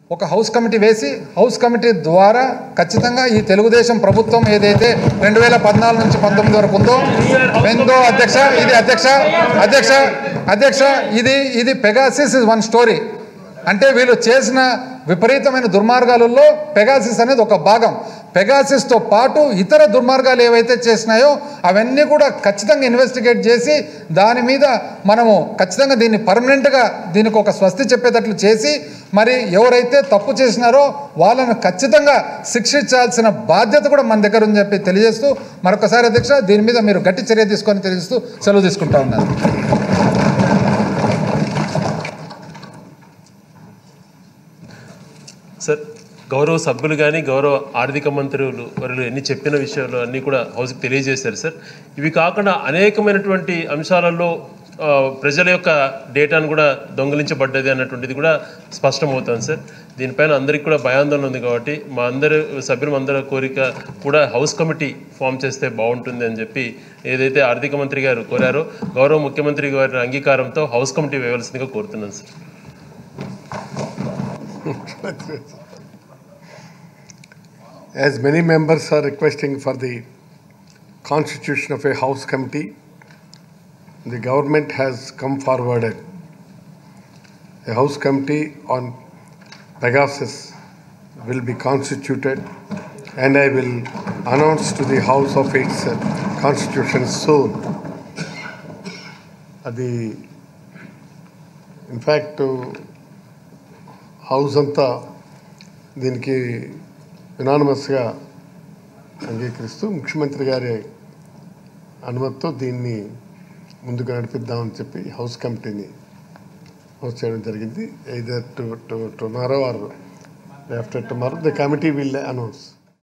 ఒక house committee వేసి house committee ద్వారా ఖచ్చితంగా ఈ తెలుగుదేశం ప్రభుత్వం ఏదైతే రెండు వేల పద్నాలుగు నుంచి పంతొమ్మిది వరకు ఉందో ఎందో అధ్యక్ష ఇది అధ్యక్ష అధ్యక్ష అధ్యక్ష ఇది ఇది పెగాసిస్ ఇస్ వన్ స్టోరీ అంటే వీళ్ళు చేసిన విపరీతమైన దుర్మార్గాలలో పెగాసిస్ అనేది ఒక భాగం పెగాసిస్తో పాటు ఇతర దుర్మార్గాలు ఏవైతే చేసినాయో అవన్నీ కూడా ఖచ్చితంగా ఇన్వెస్టిగేట్ చేసి దాని మీద మనము ఖచ్చితంగా దీన్ని పర్మనెంట్గా దీనికి ఒక స్వస్తి చెప్పేటట్లు చేసి మరి ఎవరైతే తప్పు చేసినారో వాళ్ళను ఖచ్చితంగా శిక్షించాల్సిన బాధ్యత కూడా మన దగ్గర ఉందని చెప్పి తెలియజేస్తూ మరొకసారి అధ్యక్ష దీని మీద మీరు గట్టి చర్య తీసుకొని తెలియజేస్తూ సెలవు తీసుకుంటా ఉన్నారు సార్ గౌరవ సభ్యులు కానీ గౌరవ ఆర్థిక మంత్రులు వారు ఎన్ని చెప్పిన విషయాలు అన్నీ కూడా హౌస్కి తెలియజేశారు సార్ ఇవి కాకుండా అనేకమైనటువంటి అంశాలలో ఆ, ప్రజల యొక్క డేటాను కూడా దొంగిలించబడ్డది అన్నటువంటిది కూడా స్పష్టమవుతుంది సార్ దీనిపైన అందరికీ కూడా భయాందోళన ఉంది కాబట్టి మా అందరి సభ్యులు అందరి కోరిక కూడా హౌస్ కమిటీ ఫామ్ చేస్తే బాగుంటుంది అని చెప్పి ఏదైతే ఆర్థిక మంత్రి గారు కోరారో గౌరవ ముఖ్యమంత్రి గారి అంగీకారంతో హౌస్ కమిటీ వేయవలసిందిగా కోరుతున్నాను sir As many members are requesting for the constitution of a house committee, the government has come forwarded a house committee on Pegasus will be constituted and I will announce to the house of its uh, constitution soon. అది in fact house అంతా దీనికి యునానిమస్గా అంగీకరిస్తూ ముఖ్యమంత్రి గారి అనుమతితో దీన్ని ముందుకు నడిపిద్దామని చెప్పి house కమిటీని హౌస్ చేయడం జరిగింది either to to tomorrow or after tomorrow the committee will announce